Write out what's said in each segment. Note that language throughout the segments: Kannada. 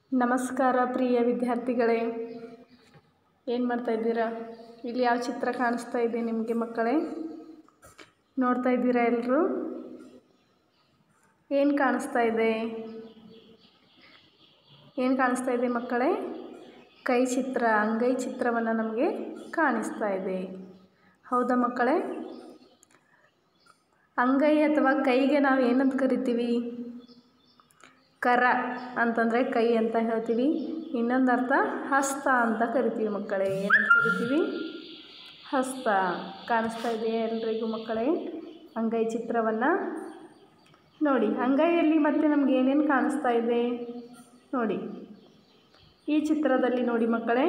ನಮಸ್ಕಾರ ಪ್ರಿಯ ವಿದ್ಯಾರ್ಥಿಗಳೇ ಏನು ಮಾಡ್ತಾ ಇದ್ದೀರಾ ಇಲ್ಲಿ ಯಾವ ಚಿತ್ರ ಕಾಣಿಸ್ತಾ ಇದೆ ನಿಮಗೆ ಮಕ್ಕಳೇ ನೋಡ್ತಾ ಇದ್ದೀರಾ ಎಲ್ಲರೂ ಏನು ಕಾಣಿಸ್ತಾ ಇದೆ ಏನು ಕಾಣಿಸ್ತಾ ಇದೆ ಮಕ್ಕಳೇ ಕೈ ಚಿತ್ರ ಅಂಗೈ ಚಿತ್ರವನ್ನು ನಮಗೆ ಕಾಣಿಸ್ತಾ ಇದೆ ಹೌದಾ ಮಕ್ಕಳೇ ಅಂಗೈ ಅಥವಾ ಕೈಗೆ ನಾವು ಏನಂತ ಕರಿತೀವಿ ಕರ ಅಂತಂದರೆ ಕೈ ಅಂತ ಹೇಳ್ತೀವಿ ಇನ್ನೊಂದು ಅರ್ಥ ಹಸ್ತ ಅಂತ ಕರಿತೀವಿ ಮಕ್ಕಳೇ ಏನಂತ ಕರಿತೀವಿ ಹಸ್ತ ಕಾಣಿಸ್ತಾ ಇದೆಯಾ ಎಲ್ರಿಗೂ ಮಕ್ಕಳೇ ಅಂಗೈ ಚಿತ್ರವನ್ನು ನೋಡಿ ಅಂಗೈಯಲ್ಲಿ ಮತ್ತೆ ನಮ್ಗೆ ಏನೇನು ಕಾಣಿಸ್ತಾ ಇದೆ ನೋಡಿ ಈ ಚಿತ್ರದಲ್ಲಿ ನೋಡಿ ಮಕ್ಕಳೇ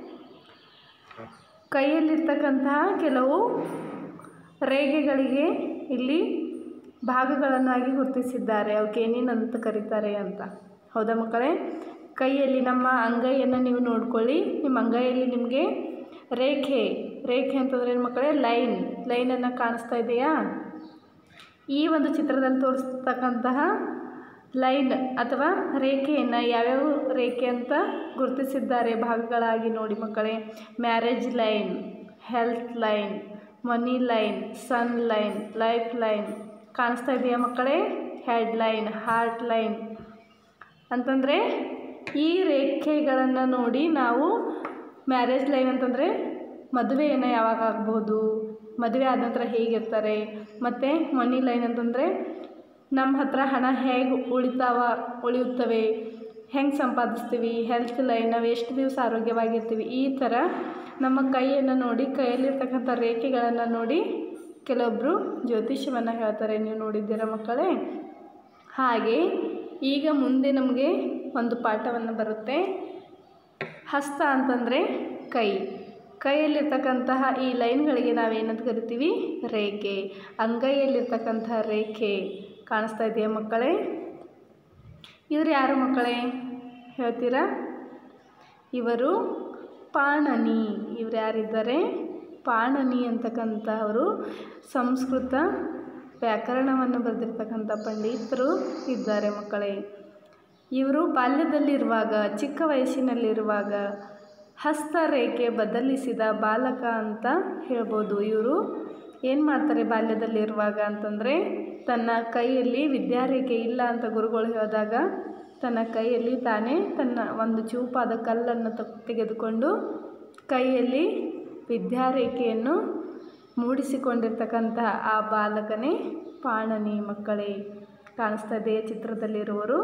ಕೈಯಲ್ಲಿರ್ತಕ್ಕಂತಹ ಕೆಲವು ರೇಖೆಗಳಿಗೆ ಇಲ್ಲಿ ಭಾಗಗಳನ್ನಾಗಿ ಗುರುತಿಸಿದ್ದಾರೆ ಅವಕ್ಕೆ ಏನೇನಂತ ಕರೀತಾರೆ ಅಂತ ಹೌದಾ ಮಕ್ಕಳೇ ಕೈಯಲ್ಲಿ ನಮ್ಮ ಅಂಗೈಯನ್ನು ನೀವು ನೋಡ್ಕೊಳ್ಳಿ ನಿಮ್ಮ ಅಂಗೈಯಲ್ಲಿ ನಿಮಗೆ ರೇಖೆ ರೇಖೆ ಅಂತಂದ್ರೆ ಏನು ಮಕ್ಕಳೇ ಲೈನ್ ಲೈನನ್ನು ಕಾಣಿಸ್ತಾ ಇದೆಯಾ ಈ ಒಂದು ಚಿತ್ರದಲ್ಲಿ ತೋರಿಸ್ತಕ್ಕಂತಹ ಲೈನ್ ಅಥವಾ ರೇಖೆಯನ್ನು ಯಾವ್ಯಾವ ರೇಖೆ ಅಂತ ಗುರುತಿಸಿದ್ದಾರೆ ಭಾಗಗಳಾಗಿ ನೋಡಿ ಮಕ್ಕಳೇ marriage line health line money line sun line life line ಕಾಣಿಸ್ತಾ ಇದೆಯಾ ಮಕ್ಕಳೇ ಹೆಡ್ ಲೈನ್ ಹಾರ್ಟ್ ಲೈನ್ ಅಂತಂದರೆ ಈ ರೇಖೆಗಳನ್ನು ನೋಡಿ ನಾವು ಮ್ಯಾರೇಜ್ ಲೈನ್ ಅಂತಂದರೆ ಮದುವೆಯನ್ನು ಯಾವಾಗ ಆಗ್ಬೋದು ಮದುವೆ ಆದ ನಂತರ ಹೇಗಿರ್ತಾರೆ ಮತ್ತು ಮನಿ ಲೈನ್ ಅಂತಂದರೆ ನಮ್ಮ ಹತ್ರ ಹಣ ಹೇಗೆ ಉಳಿತಾವ ಉಳಿಯುತ್ತವೆ ಹೆಂಗೆ ಸಂಪಾದಿಸ್ತೀವಿ ಹೆಲ್ತ್ ಲೈನ್ ನಾವು ಎಷ್ಟು ದಿವಸ ಆರೋಗ್ಯವಾಗಿರ್ತೀವಿ ಈ ಥರ ನಮ್ಮ ಕೈಯನ್ನು ನೋಡಿ ಕೈಯಲ್ಲಿರ್ತಕ್ಕಂಥ ರೇಖೆಗಳನ್ನು ನೋಡಿ ಕೆಲವೊಬ್ಬರು ಜ್ಯೋತಿಷ್ಯವನ್ನು ಹೇಳ್ತಾರೆ ನೀವು ನೋಡಿದ್ದೀರಾ ಮಕ್ಕಳೇ ಹಾಗೆ ಈಗ ಮುಂದೆ ನಮಗೆ ಒಂದು ಪಾಠವನ್ನು ಬರುತ್ತೆ ಹಸ್ತ ಅಂತಂದರೆ ಕೈ ಕೈಯಲ್ಲಿರ್ತಕ್ಕಂತಹ ಈ ಲೈನ್ಗಳಿಗೆ ನಾವೇನಂತ ಕರಿತೀವಿ ರೇಖೆ ಅಂಗೈಯಲ್ಲಿರ್ತಕ್ಕಂತಹ ರೇಖೆ ಕಾಣಿಸ್ತಾ ಇದೆಯಾ ಮಕ್ಕಳೇ ಇವರು ಯಾರು ಮಕ್ಕಳೇ ಹೇಳ್ತೀರಾ ಇವರು ಪಾಣನಿ ಇವ್ರು ಯಾರಿದ್ದಾರೆ ಪಾಣನಿ ಅಂತಕ್ಕಂಥವರು ಸಂಸ್ಕೃತ ವ್ಯಾಕರಣವನ್ನು ಬರೆದಿರ್ತಕ್ಕಂಥ ಪಂಡಿತರು ಇದ್ದಾರೆ ಮಕ್ಕಳೇ ಇವರು ಬಾಲ್ಯದಲ್ಲಿರುವಾಗ ಚಿಕ್ಕ ವಯಸ್ಸಿನಲ್ಲಿರುವಾಗ ಹಸ್ತರೇಖೆ ಬದಲಿಸಿದ ಬಾಲಕ ಅಂತ ಹೇಳ್ಬೋದು ಇವರು ಏನು ಮಾಡ್ತಾರೆ ಬಾಲ್ಯದಲ್ಲಿರುವಾಗ ಅಂತಂದರೆ ತನ್ನ ಕೈಯಲ್ಲಿ ವಿದ್ಯಾರೇಖೆ ಇಲ್ಲ ಅಂತ ಗುರುಗಳು ಹೇಳಿದಾಗ ತನ್ನ ಕೈಯಲ್ಲಿ ತಾನೇ ತನ್ನ ಒಂದು ಚೂಪಾದ ಕಲ್ಲನ್ನು ತೆಗೆದುಕೊಂಡು ಕೈಯಲ್ಲಿ ವಿದ್ಯಾರೇಖೆಯನ್ನು ಮೂಡಿಸಿಕೊಂಡಿರ್ತಕ್ಕಂತಹ ಆ ಬಾಲಕನೇ ಪಾಣನಿ ಮಕ್ಕಳೇ ಕಾಣಿಸ್ತಾ ಇದೆ ಚಿತ್ರದಲ್ಲಿರುವರು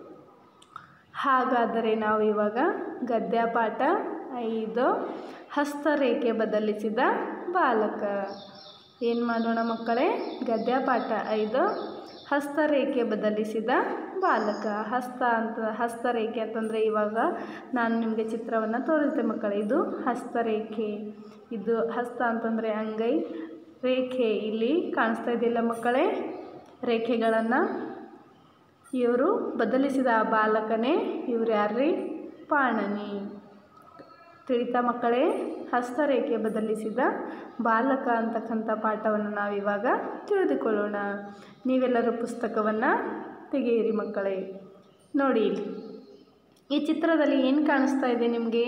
ಹಾಗಾದರೆ ನಾವು ಇವಾಗ ಗದ್ಯ ಪಾಠ ಐದು ಹಸ್ತರೇಖೆ ಬದಲಿಸಿದ ಬಾಲಕ ಏನು ಮಾಡೋಣ ಮಕ್ಕಳೇ ಗದ್ಯ ಪಾಠ ಐದು ಹಸ್ತರೇಖೆ ಬದಲಿಸಿದ ಬಾಲಕ ಹಸ್ತ ಅಂತ ಹಸ್ತರೇಖೆ ಅಂತಂದರೆ ಇವಾಗ ನಾನು ನಿಮಗೆ ಚಿತ್ರವನ್ನು ತೋರಿಸಿದೆ ಮಕ್ಕಳೇ ಇದು ಹಸ್ತರೇಖೆ ಇದು ಹಸ್ತ ಅಂತಂದರೆ ಅಂಗೈ ರೇಖೆ ಇಲ್ಲಿ ಕಾಣಿಸ್ತಾ ಇದೆಯಲ್ಲ ಮಕ್ಕಳೇ ರೇಖೆಗಳನ್ನು ಇವರು ಬದಲಿಸಿದ ಆ ಬಾಲಕನೇ ಇವ್ರು ಯಾರ್ರಿ ಪಾಣನಿ ತಿಳಿತಾ ಮಕ್ಕಳೇ ಹಸ್ತರೇಖೆ ಬದಲಿಸಿದ ಬಾಲಕ ಅಂತಕ್ಕಂಥ ಪಾಠವನ್ನು ನಾವಿವಾಗ ತಿಳಿದುಕೊಳ್ಳೋಣ ನೀವೆಲ್ಲರೂ ಪುಸ್ತಕವನ್ನು ತೆಗೆಯಿರಿ ಮಕ್ಕಳೇ ನೋಡಿ ಇಲ್ಲಿ ಈ ಚಿತ್ರದಲ್ಲಿ ಏನು ಕಾಣಿಸ್ತಾ ಇದೆ ನಿಮಗೆ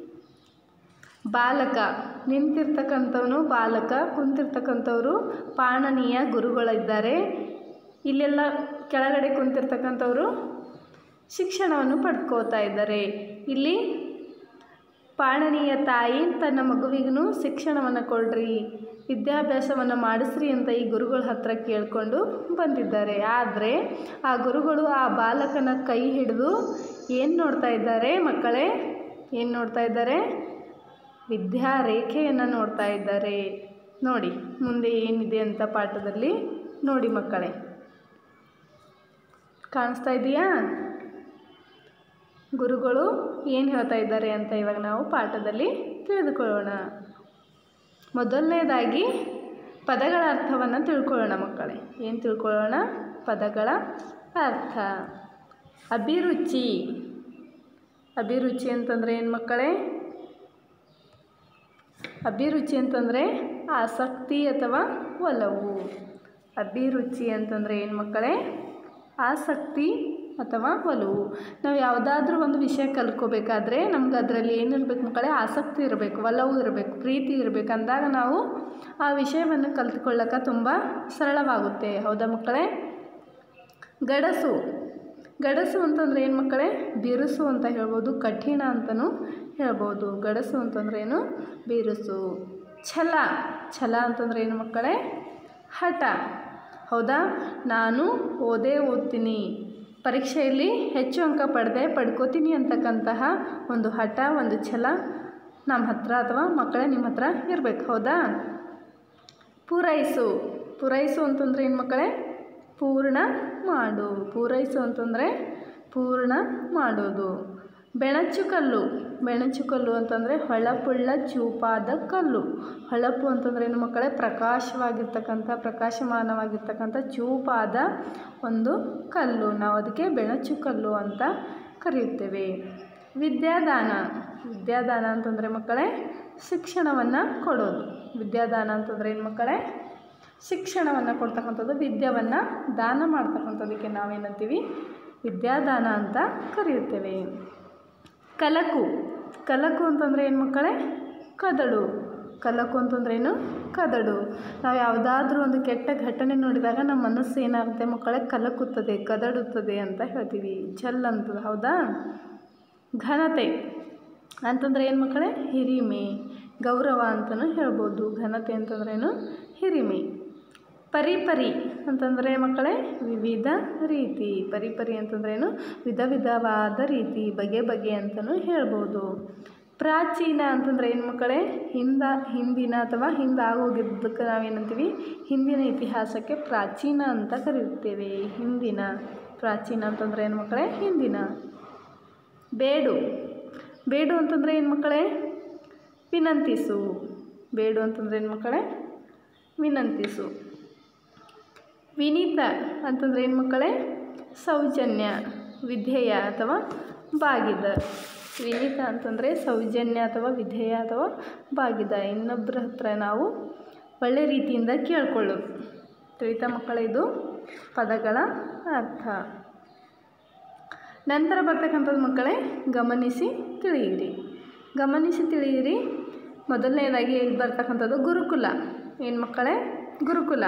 ಬಾಲಕ ನಿಂತಿರ್ತಕ್ಕಂಥವನು ಬಾಲಕ ಕುಂತಿರ್ತಕ್ಕಂಥವ್ರು ಪಾಣನಿಯ ಗುರುಗಳಿದ್ದಾರೆ ಇಲ್ಲೆಲ್ಲ ಕೆಳಗಡೆ ಕುಂತಿರ್ತಕ್ಕಂಥವ್ರು ಶಿಕ್ಷಣವನ್ನು ಪಡ್ಕೋತಾ ಇದ್ದಾರೆ ಇಲ್ಲಿ ಪಾಣನಿಯ ತಾಯಿ ತನ್ನ ಮಗುವಿಗೂ ಶಿಕ್ಷಣವನ್ನು ಕೊಡ್ರಿ ವಿದ್ಯಾಭ್ಯಾಸವನ್ನು ಮಾಡಿಸ್ರಿ ಅಂತ ಈ ಗುರುಗಳ ಹತ್ರ ಕೇಳಿಕೊಂಡು ಬಂದಿದ್ದಾರೆ ಆದರೆ ಆ ಗುರುಗಳು ಆ ಬಾಲಕನ ಕೈ ಹಿಡಿದು ಏನು ನೋಡ್ತಾ ಇದ್ದಾರೆ ಮಕ್ಕಳೇ ಏನು ನೋಡ್ತಾ ಇದ್ದಾರೆ ವಿದ್ಯಾರೇಖೆಯನ್ನು ನೋಡ್ತಾ ಇದ್ದಾರೆ ನೋಡಿ ಮುಂದೆ ಏನಿದೆ ಅಂತ ಪಾಠದಲ್ಲಿ ನೋಡಿ ಮಕ್ಕಳೇ ಕಾಣಿಸ್ತಾ ಇದೆಯಾ ಗುರುಗಳು ಏನು ಹೇಳ್ತಾ ಇದ್ದಾರೆ ಅಂತ ಇವಾಗ ನಾವು ಪಾಠದಲ್ಲಿ ತಿಳಿದುಕೊಳ್ಳೋಣ ಮೊದಲನೇದಾಗಿ ಪದಗಳ ಅರ್ಥವನ್ನು ತಿಳ್ಕೊಳ್ಳೋಣ ಮಕ್ಕಳೇ ಏನು ತಿಳ್ಕೊಳ್ಳೋಣ ಪದಗಳ ಅರ್ಥ ಅಭಿರುಚಿ ಅಭಿರುಚಿ ಅಂತಂದರೆ ಏನು ಮಕ್ಕಳೇ ಅಭಿರುಚಿ ಅಂತಂದರೆ ಆಸಕ್ತಿ ಅಥವಾ ಒಲವು ಅಭಿರುಚಿ ಅಂತಂದರೆ ಏನು ಮಕ್ಕಳೇ ಆಸಕ್ತಿ ಅಥವಾ ಒಲವು ನಾವು ಯಾವುದಾದ್ರೂ ಒಂದು ವಿಷಯ ಕಲ್ತ್ಕೋಬೇಕಾದ್ರೆ ನಮ್ಗೆ ಅದರಲ್ಲಿ ಏನಿರ್ಬೇಕು ಮಕ್ಕಳೇ ಆಸಕ್ತಿ ಇರಬೇಕು ಒಲವು ಇರಬೇಕು ಪ್ರೀತಿ ಇರಬೇಕು ಅಂದಾಗ ನಾವು ಆ ವಿಷಯವನ್ನು ಕಲ್ತ್ಕೊಳ್ಳೋಕೆ ತುಂಬ ಸರಳವಾಗುತ್ತೆ ಹೌದಾ ಮಕ್ಕಳೇ ಗಡಸು ಗಡಸು ಅಂತಂದ್ರೆ ಏನು ಮಕ್ಕಳೇ ಬಿರುಸು ಅಂತ ಹೇಳ್ಬೋದು ಕಠಿಣ ಅಂತಲೂ ಹೇಳ್ಬೋದು ಗಡಸು ಅಂತಂದ್ರೆ ಏನು ಬಿರುಸು ಛಲ ಛಲ ಅಂತಂದ್ರೆ ಏನು ಮಕ್ಕಳೇ ಹಠ ಹೌದಾ ನಾನು ಓದೇ ಓದ್ತೀನಿ ಪರೀಕ್ಷೆಯಲ್ಲಿ ಹೆಚ್ಚು ಅಂಕ ಪಡೆದೆ ಪಡ್ಕೋತೀನಿ ಅಂತಕ್ಕಂತಹ ಒಂದು ಹಠ ಒಂದು ಛಲ ನಮ್ಮ ಹತ್ರ ಅಥವಾ ಮಕ್ಕಳೇ ನಿಮ್ಮ ಹತ್ರ ಇರಬೇಕು ಹೌದಾ ಪೂರೈಸು ಪೂರೈಸು ಅಂತಂದ್ರೆ ಏನು ಮಕ್ಕಳೇ ಪೂರ್ಣ ಮಾಡು ಪೂರೈಸು ಅಂತಂದರೆ ಪೂರ್ಣ ಮಾಡೋದು ಬೆಣಚು ಕಲ್ಲು ಬೆಣಚು ಕಲ್ಲು ಅಂತಂದರೆ ಹೊಳಪುಳ್ಳ ಚೂಪಾದ ಕಲ್ಲು ಹೊಳಪು ಅಂತಂದ್ರೆ ಏನು ಮಕ್ಕಳೇ ಪ್ರಕಾಶವಾಗಿರ್ತಕ್ಕಂಥ ಪ್ರಕಾಶಮಾನವಾಗಿರ್ತಕ್ಕಂಥ ಚೂಪಾದ ಒಂದು ಕಲ್ಲು ನಾವು ಅದಕ್ಕೆ ಬೆಣಚು ಕಲ್ಲು ಅಂತ ಕರೆಯುತ್ತೇವೆ ವಿದ್ಯಾದಾನ ವಿದ್ಯಾದಾನ ಅಂತಂದರೆ ಮಕ್ಕಳೇ ಶಿಕ್ಷಣವನ್ನು ಕೊಡೋದು ವಿದ್ಯಾದಾನ ಅಂತಂದರೆ ಏನು ಮಕ್ಕಳೇ ಶಿಕ್ಷಣವನ್ನು ಕೊಡ್ತಕ್ಕಂಥದ್ದು ವಿದ್ಯೆಯನ್ನು ದಾನ ಮಾಡ್ತಕ್ಕಂಥದ್ದಕ್ಕೆ ನಾವೇನಂತೀವಿ ವಿದ್ಯಾದಾನ ಅಂತ ಕರೆಯುತ್ತೇವೆ ಕಲಕು ಕಲಕು ಅಂತಂದರೆ ಏನು ಮಕ್ಕಳೇ ಕದಡು ಕಲಕು ಅಂತಂದ್ರೆ ಏನು ಕದಡು ನಾವು ಯಾವುದಾದ್ರೂ ಒಂದು ಕೆಟ್ಟ ಘಟನೆ ನೋಡಿದಾಗ ನಮ್ಮ ಮನಸ್ಸು ಏನಾಗುತ್ತೆ ಮಕ್ಕಳೇ ಕಲಕುತ್ತದೆ ಕದಡುತ್ತದೆ ಅಂತ ಹೇಳ್ತೀವಿ ಛಲ್ ಅಂತದೆ ಹೌದಾ ಘನತೆ ಅಂತಂದ್ರೆ ಏನು ಮಕ್ಕಳೇ ಹಿರಿಮೆ ಗೌರವ ಅಂತಲೂ ಹೇಳ್ಬೋದು ಘನತೆ ಅಂತಂದ್ರೇನು ಹಿರಿಮೆ ಪರಿಪರಿ ಅಂತಂದರೆ ಮಕ್ಕಳೇ ವಿವಿಧ ರೀತಿ ಪರಿಪರಿ ಅಂತಂದ್ರೇನು ವಿಧ ವಿಧವಾದ ರೀತಿ ಬಗೆ ಬಗೆ ಅಂತಲೂ ಹೇಳ್ಬೋದು ಪ್ರಾಚೀನ ಅಂತಂದರೆ ಏನು ಮಕ್ಕಳೇ ಹಿಂದ ಹಿಂದಿನ ಅಥವಾ ಹಿಂದಾಗೋಗಿದ್ದಕ್ಕೆ ನಾವೇನಂತೀವಿ ಹಿಂದಿನ ಇತಿಹಾಸಕ್ಕೆ ಪ್ರಾಚೀನ ಅಂತ ಕರೆಯುತ್ತೇವೆ ಹಿಂದಿನ ಪ್ರಾಚೀನ ಅಂತಂದರೆ ಏನು ಮಕ್ಕಳೇ ಹಿಂದಿನ ಬೇಡು ಬೇಡು ಅಂತಂದರೆ ಏನು ಮಕ್ಕಳೇ ವಿನಂತಿಸು ಬೇಡು ಅಂತಂದರೆ ಏನು ಮಕ್ಕಳೇ ವಿನಂತಿಸು ವಿನೀತ ಅಂತಂದರೆ ಏನು ಮಕ್ಕಳೇ ಸೌಜನ್ಯ ವಿಧೇಯ ಅಥವಾ ಬಾಗಿದ ವಿನೀತ ಅಂತಂದರೆ ಸೌಜನ್ಯ ಅಥವಾ ವಿಧೇಯ ಅಥವಾ ಬಾಗಿದ ಇನ್ನೊಬ್ಬರ ಹತ್ರ ನಾವು ಒಳ್ಳೆ ರೀತಿಯಿಂದ ಕೇಳ್ಕೊಳ್ಳೋದು ತಿಳಿತಾ ಮಕ್ಕಳ ಇದು ಪದಗಳ ಅರ್ಥ ನಂತರ ಬರ್ತಕ್ಕಂಥದ್ದು ಮಕ್ಕಳೇ ಗಮನಿಸಿ ತಿಳಿಯಿರಿ ಗಮನಿಸಿ ತಿಳಿಯಿರಿ ಮೊದಲನೇದಾಗಿ ಇಲ್ಲಿ ಬರ್ತಕ್ಕಂಥದ್ದು ಗುರುಕುಲ ಏನು ಮಕ್ಕಳೇ ಗುರುಕುಲ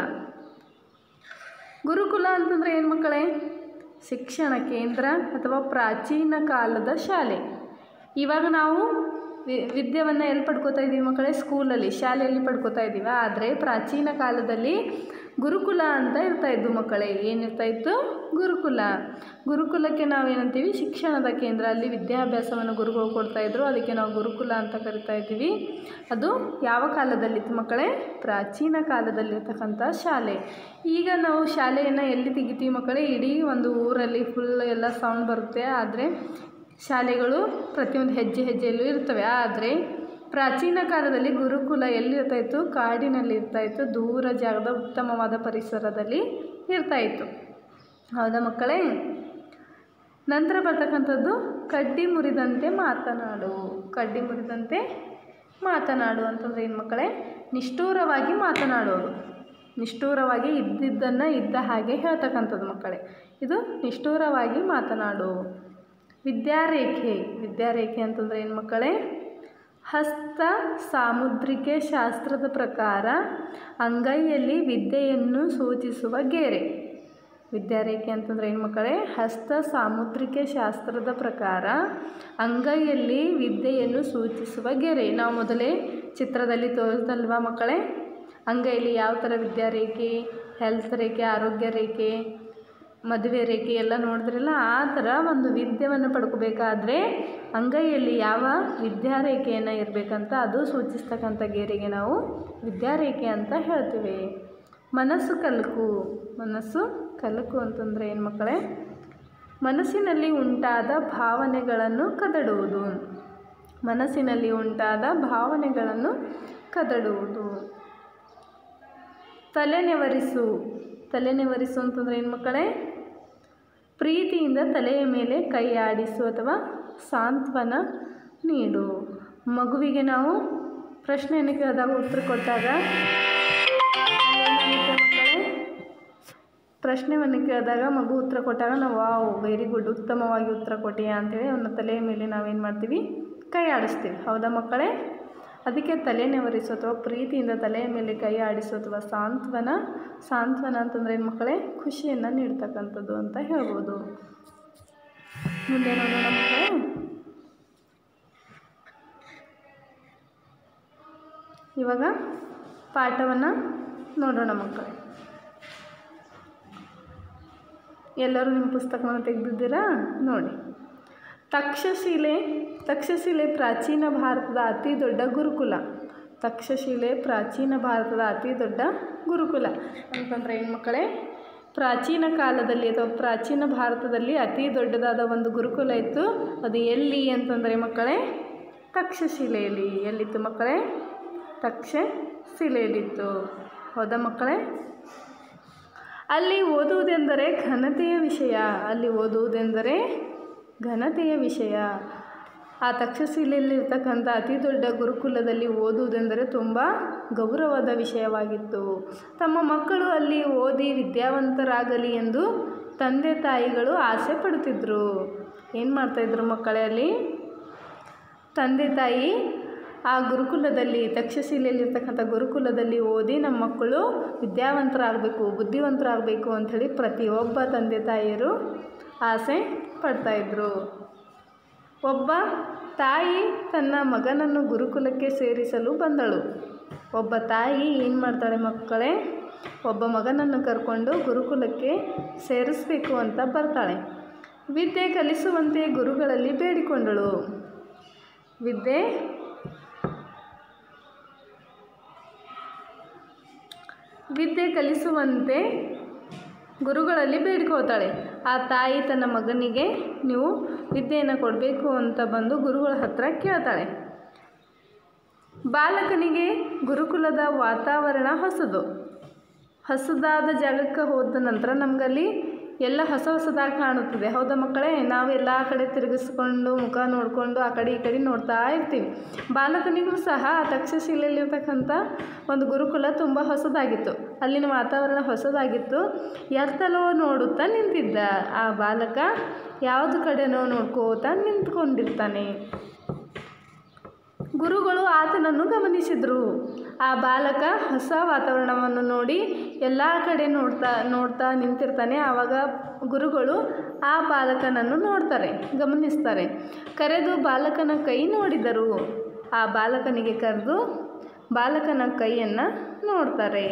ಗುರುಕುಲ ಅಂತಂದರೆ ಏನು ಮಕ್ಕಳೇ ಶಿಕ್ಷಣ ಕೇಂದ್ರ ಅಥವಾ ಪ್ರಾಚೀನ ಕಾಲದ ಶಾಲೆ ಇವಾಗ ನಾವು ವಿ ವಿದ್ಯೆಯನ್ನು ಎಲ್ಲಿ ಪಡ್ಕೋತಾ ಇದ್ದೀವಿ ಮಕ್ಕಳೇ ಸ್ಕೂಲಲ್ಲಿ ಶಾಲೆಯಲ್ಲಿ ಪಡ್ಕೋತಾ ಇದ್ದೀವಿ ಆದರೆ ಪ್ರಾಚೀನ ಕಾಲದಲ್ಲಿ ಗುರುಕುಲ ಅಂತ ಇರ್ತಾ ಇದ್ದು ಮಕ್ಕಳೇ ಏನಿರ್ತಾ ಇತ್ತು ಗುರುಕುಲ ಗುರುಕುಲಕ್ಕೆ ನಾವೇನಂತೀವಿ ಶಿಕ್ಷಣದ ಕೇಂದ್ರ ಅಲ್ಲಿ ವಿದ್ಯಾಭ್ಯಾಸವನ್ನು ಗುರುಗಳು ಕೊಡ್ತಾಯಿದ್ರು ಅದಕ್ಕೆ ನಾವು ಗುರುಕುಲ ಅಂತ ಕರಿತಾ ಇದ್ದೀವಿ ಅದು ಯಾವ ಕಾಲದಲ್ಲಿತ್ತು ಮಕ್ಕಳೇ ಪ್ರಾಚೀನ ಕಾಲದಲ್ಲಿರ್ತಕ್ಕಂಥ ಶಾಲೆ ಈಗ ನಾವು ಶಾಲೆಯನ್ನು ಎಲ್ಲಿ ತೆಗಿತೀವಿ ಮಕ್ಕಳೇ ಇಡೀ ಒಂದು ಊರಲ್ಲಿ ಫುಲ್ ಎಲ್ಲ ಸೌಂಡ್ ಬರುತ್ತೆ ಆದರೆ ಶಾಲೆಗಳು ಪ್ರತಿಯೊಂದು ಹೆಜ್ಜೆ ಹೆಜ್ಜೆಯಲ್ಲೂ ಇರ್ತವೆ ಆದರೆ ಪ್ರಾಚೀನ ಕಾಲದಲ್ಲಿ ಗುರುಕುಲ ಎಲ್ಲಿರ್ತಾ ಇತ್ತು ಕಾಡಿನಲ್ಲಿ ಇರ್ತಾ ಇತ್ತು ದೂರ ಜಾಗದ ಉತ್ತಮವಾದ ಪರಿಸರದಲ್ಲಿ ಇರ್ತಾ ಇತ್ತು ಹೌದಾ ಮಕ್ಕಳೇ ನಂತರ ಬರ್ತಕ್ಕಂಥದ್ದು ಕಡ್ಡಿ ಮುರಿದಂತೆ ಮಾತನಾಡು ಕಡ್ಡಿ ಮುರಿದಂತೆ ಮಾತನಾಡು ಅಂತಂದರೆ ಏನು ಮಕ್ಕಳೇ ನಿಷ್ಠೂರವಾಗಿ ಮಾತನಾಡೋದು ನಿಷ್ಠೂರವಾಗಿ ಇದ್ದಿದ್ದನ್ನು ಇದ್ದ ಹಾಗೆ ಹೇಳ್ತಕ್ಕಂಥದ್ದು ಮಕ್ಕಳೇ ಇದು ನಿಷ್ಠೂರವಾಗಿ ಮಾತನಾಡು ವಿದ್ಯಾರೇಖೆ ವಿದ್ಯಾರೇಖೆ ಅಂತಂದರೆ ಏನು ಮಕ್ಕಳೇ ಹಸ್ತ ಸಾಮುದ್ರಿಕೆ ಶಾಸ್ತ್ರದ ಪ್ರಕಾರ ಅಂಗೈಯಲ್ಲಿ ವಿದ್ಯೆಯನ್ನು ಸೂಚಿಸುವ ಗೆರೆ ವಿದ್ಯಾರೇಖೆ ಅಂತಂದರೆ ಏನು ಮಕ್ಕಳೇ ಹಸ್ತ ಸಾಮುದ್ರಿಕೆ ಶಾಸ್ತ್ರದ ಪ್ರಕಾರ ಅಂಗೈಯಲ್ಲಿ ವಿದ್ಯೆಯನ್ನು ಸೂಚಿಸುವ ಗೆರೆ ನಾವು ಮೊದಲೇ ಚಿತ್ರದಲ್ಲಿ ತೋರಿಸ್ದಲ್ವಾ ಮಕ್ಕಳೇ ಅಂಗೈಯಲ್ಲಿ ಯಾವ ಥರ ವಿದ್ಯಾರೇಖೆ ಹೆಲ್ತ್ ರೇಖೆ ಆರೋಗ್ಯ ರೇಖೆ ಮದುವೆ ರೇಖೆ ಎಲ್ಲ ನೋಡಿದ್ರಲ್ಲ ಆ ಥರ ಒಂದು ವಿದ್ಯೆಯನ್ನು ಪಡ್ಕೋಬೇಕಾದ್ರೆ ಅಂಗೈಯಲ್ಲಿ ಯಾವ ವಿದ್ಯಾರೇಖೆಯನ್ನು ಇರಬೇಕಂತ ಅದು ಸೂಚಿಸ್ತಕ್ಕಂಥ ಗೆರೆಗೆ ನಾವು ವಿದ್ಯಾರೇಖೆ ಅಂತ ಹೇಳ್ತೀವಿ ಮನಸ್ಸು ಕಲಕು ಮನಸ್ಸು ಕಲಕು ಅಂತಂದರೆ ಏನು ಮಕ್ಕಳೇ ಮನಸ್ಸಿನಲ್ಲಿ ಉಂಟಾದ ಭಾವನೆಗಳನ್ನು ಕದಡುವುದು ಮನಸ್ಸಿನಲ್ಲಿ ಉಂಟಾದ ಭಾವನೆಗಳನ್ನು ಕದಡುವುದು ತಲೆನೆವರಿಸು ತಲೆನೆವರಿಸು ಅಂತಂದರೆ ಏನು ಮಕ್ಕಳೇ ಪ್ರೀತಿಯಿಂದ ತಲೆಯ ಮೇಲೆ ಕೈ ಆಡಿಸು ಅಥವಾ ಸಾಂತ್ವನ ನೀಡು ಮಗುವಿಗೆ ನಾವು ಪ್ರಶ್ನೆಯನ್ನು ಕೇಳಿದಾಗ ಉತ್ತರ ಕೊಟ್ಟಾಗ ಅಲ್ಲೇನಾಗುತ್ತೆ ಮಕ್ಕಳೇ ಪ್ರಶ್ನೆಯನ್ನು ಕೇಳಿದಾಗ ಮಗು ಉತ್ತರ ಕೊಟ್ಟಾಗ ನಾವು ವಾವ್ ವೆರಿ ಗುಡ್ ಉತ್ತಮವಾಗಿ ಉತ್ತರ ಕೊಟ್ಟಿಯಾ ಅಂತೇಳಿ ಅವನ ತಲೆಯ ಮೇಲೆ ನಾವೇನು ಮಾಡ್ತೀವಿ ಕೈ ಆಡಿಸ್ತೀವಿ ಹೌದಾ ಮಕ್ಕಳೇ ಅದಕ್ಕೆ ತಲೆನೆವರಿಸು ಅಥವಾ ಪ್ರೀತಿಯಿಂದ ತಲೆಯ ಮೇಲೆ ಕೈ ಆಡಿಸು ಅಥವಾ ಸಾಂತ್ವನ ಸಾಂತ್ವನ ಅಂತಂದರೆ ಏನು ಮಕ್ಕಳೇ ಖುಷಿಯನ್ನು ನೀಡ್ತಕ್ಕಂಥದ್ದು ಅಂತ ಹೇಳ್ಬೋದು ಮುಂದೆ ನೋಡೋಣ ಮಕ್ಕಳೇ ಇವಾಗ ಪಾಠವನ್ನು ನೋಡೋಣ ಮಕ್ಕಳೇ ಎಲ್ಲರೂ ನಿಮ್ಮ ಪುಸ್ತಕವನ್ನು ತೆಗೆದಿದ್ದೀರಾ ನೋಡಿ ತಕ್ಷಶಿಲೆ ತಕ್ಷಶಿಲೆ ಪ್ರಾಚೀನ ಭಾರತದ ಅತಿ ದೊಡ್ಡ ಗುರುಕುಲ ತಕ್ಷಶಿಲೆ ಪ್ರಾಚೀನ ಭಾರತದ ಅತಿ ದೊಡ್ಡ ಗುರುಕುಲ ಅಂತಂದರೆ ಏನು ಮಕ್ಕಳೇ ಪ್ರಾಚೀನ ಕಾಲದಲ್ಲಿ ಅಥವಾ ಪ್ರಾಚೀನ ಭಾರತದಲ್ಲಿ ಅತಿ ದೊಡ್ಡದಾದ ಒಂದು ಗುರುಕುಲ ಇತ್ತು ಅದು ಎಲ್ಲಿ ಅಂತಂದರೆ ಮಕ್ಕಳೇ ತಕ್ಷಶಿಲೆಯಲ್ಲಿ ಎಲ್ಲಿತ್ತು ಮಕ್ಕಳೇ ತಕ್ಷಶಿಲೆಯಲ್ಲಿತ್ತು ಹೌದಾ ಮಕ್ಕಳೇ ಅಲ್ಲಿ ಓದುವುದೆಂದರೆ ಘನತೆಯ ವಿಷಯ ಅಲ್ಲಿ ಓದುವುದೆಂದರೆ ಘನತೆಯ ವಿಷಯ ಆ ತಕ್ಷಶಿಲೆಯಲ್ಲಿರ್ತಕ್ಕಂಥ ಅತಿ ದೊಡ್ಡ ಗುರುಕುಲದಲ್ಲಿ ಓದುವುದೆಂದರೆ ತುಂಬ ಗೌರವದ ವಿಷಯವಾಗಿತ್ತು ತಮ್ಮ ಮಕ್ಕಳು ಅಲ್ಲಿ ಓದಿ ವಿದ್ಯಾವಂತರಾಗಲಿ ಎಂದು ತಂದೆ ತಾಯಿಗಳು ಆಸೆ ಪಡುತ್ತಿದ್ದರು ಏನು ಮಾಡ್ತಾಯಿದ್ರು ಮಕ್ಕಳೇ ಅಲ್ಲಿ ತಂದೆ ತಾಯಿ ಆ ಗುರುಕುಲದಲ್ಲಿ ತಕ್ಷಶಿಲೆಯಲ್ಲಿರ್ತಕ್ಕಂಥ ಗುರುಕುಲದಲ್ಲಿ ಓದಿ ನಮ್ಮ ಮಕ್ಕಳು ವಿದ್ಯಾವಂತರಾಗಬೇಕು ಬುದ್ಧಿವಂತರಾಗಬೇಕು ಅಂಥೇಳಿ ಪ್ರತಿಯೊಬ್ಬ ತಂದೆ ತಾಯಿಯರು ಆಸೆ ಪಡ್ತಾಯಿದ್ರು ಒಬ್ಬ ತಾಯಿ ತನ್ನ ಮಗನನ್ನು ಗುರುಕುಲಕ್ಕೆ ಸೇರಿಸಲು ಬಂದಳು ಒಬ್ಬ ತಾಯಿ ಏನು ಮಾಡ್ತಾಳೆ ಮಕ್ಕಳೇ ಒಬ್ಬ ಮಗನನ್ನು ಕರ್ಕೊಂಡು ಗುರುಕುಲಕ್ಕೆ ಸೇರಿಸಬೇಕು ಅಂತ ಬರ್ತಾಳೆ ವಿದ್ಯೆ ಕಲಿಸುವಂತೆ ಗುರುಗಳಲ್ಲಿ ಬೇಡಿಕೊಂಡಳು ವಿದ್ಯೆ ವಿದ್ಯೆ ಕಲಿಸುವಂತೆ ಗುರುಗಳಲ್ಲಿ ಬೇಡ್ಕೋತಾಳೆ ಆ ತಾಯಿ ತನ್ನ ಮಗನಿಗೆ ನೀವು ವಿದ್ಯೆಯನ್ನು ಕೊಡಬೇಕು ಅಂತ ಬಂದು ಗುರುಗಳ ಹತ್ರ ಕೇಳ್ತಾಳೆ ಬಾಲಕನಿಗೆ ಗುರುಕುಲದ ವಾತಾವರಣ ಹೊಸದು ಹೊಸದಾದ ಜಾಗಕ್ಕೆ ಹೋದ ನಂತರ ನಮಗಲ್ಲಿ ಎಲ್ಲ ಹೊಸ ಹೊಸದಾಗಿ ಕಾಣುತ್ತದೆ ಹೌದಾ ಮಕ್ಕಳೇ ನಾವು ಎಲ್ಲ ಕಡೆ ತಿರುಗಿಸ್ಕೊಂಡು ಮುಖ ನೋಡಿಕೊಂಡು ಆ ಕಡೆ ಈ ಕಡೆ ನೋಡ್ತಾ ಇರ್ತೀವಿ ಬಾಲಕನಿಗೂ ಸಹ ಆ ತಕ್ಷಶಿಲೆಯಲ್ಲಿರ್ತಕ್ಕಂಥ ಒಂದು ಗುರುಕುಲ ತುಂಬ ಹೊಸದಾಗಿತ್ತು ಅಲ್ಲಿನ ವಾತಾವರಣ ಹೊಸದಾಗಿತ್ತು ಎತ್ತಲೋ ನೋಡುತ್ತಾ ನಿಂತಿದ್ದ ಆ ಬಾಲಕ ಯಾವುದು ಕಡೆನೋ ನೋಡ್ಕೋತಾ ನಿಂತ್ಕೊಂಡಿರ್ತಾನೆ ಗುರುಗಳು ಆತನನ್ನು ಗಮನಿಸಿದರು ಆ ಬಾಲಕ ಹೊಸ ವಾತಾವರಣವನ್ನು ನೋಡಿ ಎಲ್ಲ ಕಡೆ ನೋಡ್ತಾ ನೋಡ್ತಾ ನಿಂತಿರ್ತಾನೆ ಆವಾಗ ಗುರುಗಳು ಆ ಬಾಲಕನನ್ನು ನೋಡ್ತಾರೆ ಗಮನಿಸ್ತಾರೆ ಕರೆದು ಬಾಲಕನ ಕೈ ನೋಡಿದರು ಆ ಬಾಲಕನಿಗೆ ಕರೆದು ಬಾಲಕನ ಕೈಯನ್ನು ನೋಡ್ತಾರೆ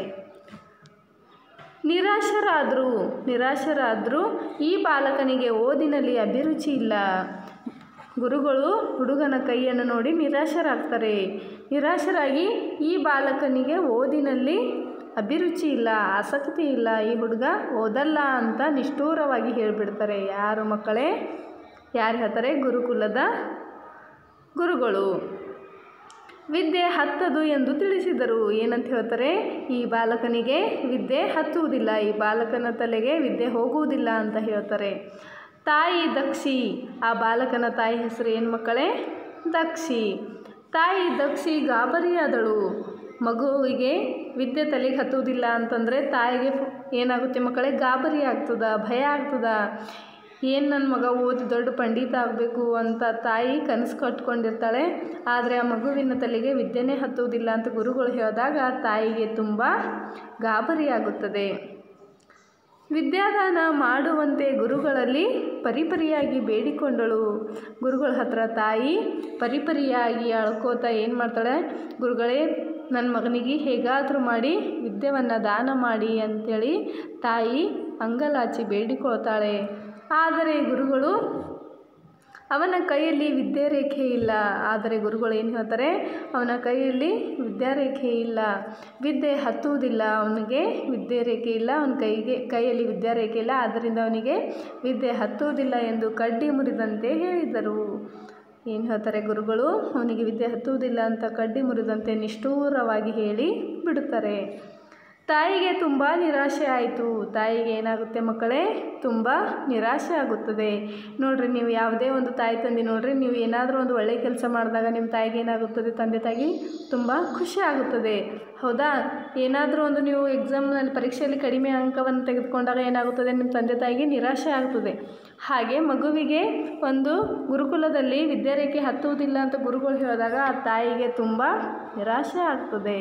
ನಿರಾಶರಾದರು ನಿರಾಶರಾದರು ಈ ಬಾಲಕನಿಗೆ ಓದಿನಲ್ಲಿ ಅಭಿರುಚಿ ಇಲ್ಲ ಗುರುಗಳು ಹುಡುಗನ ಕೈಯನ್ನು ನೋಡಿ ನಿರಾಶರಾಗ್ತಾರೆ ನಿರಾಶರಾಗಿ ಈ ಬಾಲಕನಿಗೆ ಓದಿನಲ್ಲಿ ಅಭಿರುಚಿ ಇಲ್ಲ ಆಸಕ್ತಿ ಇಲ್ಲ ಈ ಹುಡುಗ ಓದಲ್ಲ ಅಂತ ನಿಷ್ಠೂರವಾಗಿ ಹೇಳಿಬಿಡ್ತಾರೆ ಯಾರು ಮಕ್ಕಳೇ ಯಾರು ಹೇಳ್ತಾರೆ ಗುರುಕುಲದ ಗುರುಗಳು ವಿದ್ಯೆ ಹತ್ತದು ಎಂದು ತಿಳಿಸಿದರು ಏನಂತ ಹೇಳ್ತಾರೆ ಈ ಬಾಲಕನಿಗೆ ವಿದ್ಯೆ ಹತ್ತುವುದಿಲ್ಲ ಈ ಬಾಲಕನ ತಲೆಗೆ ವಿದ್ಯೆ ಹೋಗುವುದಿಲ್ಲ ಅಂತ ಹೇಳ್ತಾರೆ ತಾಯಿ ದಕ್ಷಿ ಆ ಬಾಲಕನ ತಾಯಿ ಹೆಸರು ಏನು ಮಕ್ಕಳೇ ದಕ್ಷಿ ತಾಯಿ ದಕ್ಷಿ ಗಾಬರಿಯಾದಳು ಮಗುವಿಗೆ ವಿದ್ಯೆ ತಲೆಗೆ ಹತ್ತುವುದಿಲ್ಲ ಅಂತಂದರೆ ತಾಯಿಗೆ ಏನಾಗುತ್ತೆ ಮಕ್ಕಳೇ ಗಾಬರಿ ಆಗ್ತದ ಭಯ ಆಗ್ತದ ಏನು ನನ್ನ ಮಗ ಓದಿ ದೊಡ್ಡ ಪಂಡಿತ ಆಗಬೇಕು ಅಂತ ತಾಯಿ ಕನಸು ಕಟ್ಕೊಂಡಿರ್ತಾಳೆ ಆದರೆ ಆ ಮಗುವಿನ ತಲೆಗೆ ವಿದ್ಯೆನೇ ಹತ್ತುವುದಿಲ್ಲ ಅಂತ ಗುರುಗಳು ಹೇಳಿದಾಗ ತಾಯಿಗೆ ತುಂಬ ಗಾಬರಿ ಆಗುತ್ತದೆ ವಿದ್ಯಾದಾನ ಮಾಡುವಂತೆ ಗುರುಗಳಲ್ಲಿ ಪರಿಪರಿಯಾಗಿ ಬೇಡಿಕೊಂಡಳು ಗುರುಗಳ ಹತ್ರ ತಾಯಿ ಪರಿಪರಿಯಾಗಿ ಅಳ್ಕೋತಾ ಏನು ಮಾಡ್ತಾಳೆ ಗುರುಗಳೇ ನನ್ನ ಮಗನಿಗೆ ಹೇಗಾದರೂ ಮಾಡಿ ವಿದ್ಯೆಯನ್ನು ದಾನ ಮಾಡಿ ಅಂಥೇಳಿ ತಾಯಿ ಅಂಗಲಾಚಿ ಬೇಡಿಕೊಳ್ತಾಳೆ ಆದರೆ ಗುರುಗಳು ಅವನ ಕೈಯಲ್ಲಿ ವಿದ್ಯಾರೇಖೆ ಇಲ್ಲ ಆದರೆ ಗುರುಗಳು ಏನು ಹೇಳ್ತಾರೆ ಅವನ ಕೈಯಲ್ಲಿ ವಿದ್ಯಾರೇಖೆ ಇಲ್ಲ ವಿದ್ಯೆ ಹತ್ತುವುದಿಲ್ಲ ಅವನಿಗೆ ವಿದ್ಯಾರೇಖೆ ಇಲ್ಲ ಅವನ ಕೈಗೆ ಕೈಯಲ್ಲಿ ವಿದ್ಯಾರೇಖೆ ಇಲ್ಲ ಆದ್ದರಿಂದ ಅವನಿಗೆ ವಿದ್ಯೆ ಹತ್ತುವುದಿಲ್ಲ ಎಂದು ಕಡ್ಡಿ ಮುರಿದಂತೆ ಹೇಳಿದರು ಏನು ಹೇಳ್ತಾರೆ ಗುರುಗಳು ಅವನಿಗೆ ವಿದ್ಯೆ ಹತ್ತುವುದಿಲ್ಲ ಅಂತ ಕಡ್ಡಿ ಮುರಿದಂತೆ ನಿಷ್ಠೂರವಾಗಿ ಹೇಳಿ ಬಿಡುತ್ತಾರೆ ತಾಯಿಗೆ ತುಂಬ ನಿರಾಶೆ ಆಯಿತು ತಾಯಿಗೆ ಏನಾಗುತ್ತೆ ಮಕ್ಕಳೇ ತುಂಬ ನಿರಾಶೆ ಆಗುತ್ತದೆ ನೋಡ್ರಿ ನೀವು ಯಾವುದೇ ಒಂದು ತಾಯಿ ತಂದೆ ನೋಡ್ರಿ ನೀವು ಏನಾದರೂ ಒಂದು ಒಳ್ಳೆಯ ಕೆಲಸ ಮಾಡಿದಾಗ ನಿಮ್ಮ ತಾಯಿಗೆ ಏನಾಗುತ್ತದೆ ತಂದೆ ತಾಯಿ ತುಂಬ ಖುಷಿ ಆಗುತ್ತದೆ ಹೌದಾ ಏನಾದರೂ ಒಂದು ನೀವು ಎಕ್ಸಾಮ್ನಲ್ಲಿ ಪರೀಕ್ಷೆಯಲ್ಲಿ ಕಡಿಮೆ ಅಂಕವನ್ನು ತೆಗೆದುಕೊಂಡಾಗ ಏನಾಗುತ್ತದೆ ನಿಮ್ಮ ತಂದೆ ತಾಯಿಗೆ ನಿರಾಶೆ ಆಗುತ್ತದೆ ಹಾಗೆ ಮಗುವಿಗೆ ಒಂದು ಗುರುಕುಲದಲ್ಲಿ ವಿದ್ಯಾರೇಖೆ ಹತ್ತುವುದಿಲ್ಲ ಅಂತ ಗುರುಗಳು ಹೇಳಿದಾಗ ಆ ತಾಯಿಗೆ ತುಂಬ ನಿರಾಶೆ ಆಗ್ತದೆ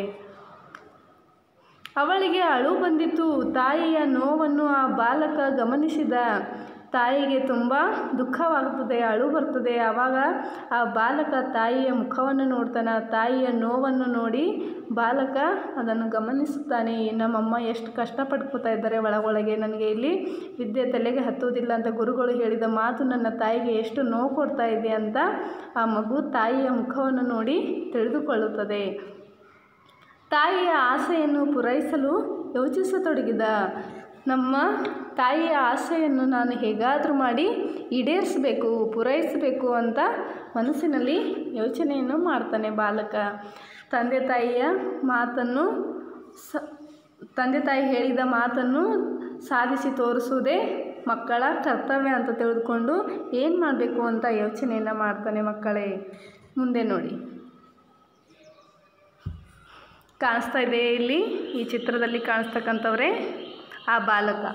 ಅವಳಿಗೆ ಅಳು ಬಂದಿತು ತಾಯಿಯ ನೋವನ್ನು ಆ ಬಾಲಕ ಗಮನಿಸಿದ ತಾಯಿಗೆ ತುಂಬ ದುಃಖವಾಗುತ್ತದೆ ಅಳು ಬರ್ತದೆ ಆವಾಗ ಆ ಬಾಲಕ ತಾಯಿಯ ಮುಖವನ್ನು ನೋಡ್ತಾನೆ ತಾಯಿಯ ನೋವನ್ನು ನೋಡಿ ಬಾಲಕ ಅದನ್ನು ಗಮನಿಸುತ್ತಾನೆ ನಮ್ಮಮ್ಮ ಎಷ್ಟು ಕಷ್ಟಪಡ್ಕೋತಾ ಇದ್ದಾರೆ ಒಳಗೊಳಗೆ ನನಗೆ ಇಲ್ಲಿ ವಿದ್ಯೆ ತಲೆಗೆ ಹತ್ತುವುದಿಲ್ಲ ಅಂತ ಗುರುಗಳು ಹೇಳಿದ ಮಾತು ನನ್ನ ತಾಯಿಗೆ ಎಷ್ಟು ನೋವು ಕೊಡ್ತಾ ಇದೆ ಅಂತ ಆ ಮಗು ತಾಯಿಯ ಮುಖವನ್ನು ನೋಡಿ ತಿಳಿದುಕೊಳ್ಳುತ್ತದೆ ತಾಯಿಯ ಆಸೆಯನ್ನು ಪೂರೈಸಲು ಯೋಚಿಸತೊಡಗಿದ ನಮ್ಮ ತಾಯಿಯ ಆಸೆಯನ್ನು ನಾನು ಹೇಗಾದರೂ ಮಾಡಿ ಈಡೇರಿಸಬೇಕು ಪೂರೈಸಬೇಕು ಅಂತ ಮನಸ್ಸಿನಲ್ಲಿ ಯೋಚನೆಯನ್ನು ಮಾಡ್ತಾನೆ ಬಾಲಕ ತಂದೆ ತಾಯಿಯ ಮಾತನ್ನು ಸ ತಂದೆ ತಾಯಿ ಹೇಳಿದ ಮಾತನ್ನು ಸಾಧಿಸಿ ತೋರಿಸುವುದೇ ಮಕ್ಕಳ ಕರ್ತವ್ಯ ಅಂತ ತಿಳಿದುಕೊಂಡು ಏನು ಮಾಡಬೇಕು ಅಂತ ಯೋಚನೆಯನ್ನು ಮಾಡ್ತಾನೆ ಮಕ್ಕಳೇ ಮುಂದೆ ನೋಡಿ ಕಾಣಿಸ್ತಾ ಇದೆ ಇಲ್ಲಿ ಈ ಚಿತ್ರದಲ್ಲಿ ಕಾಣಿಸ್ತಕ್ಕಂಥವ್ರೆ ಆ ಬಾಲಕ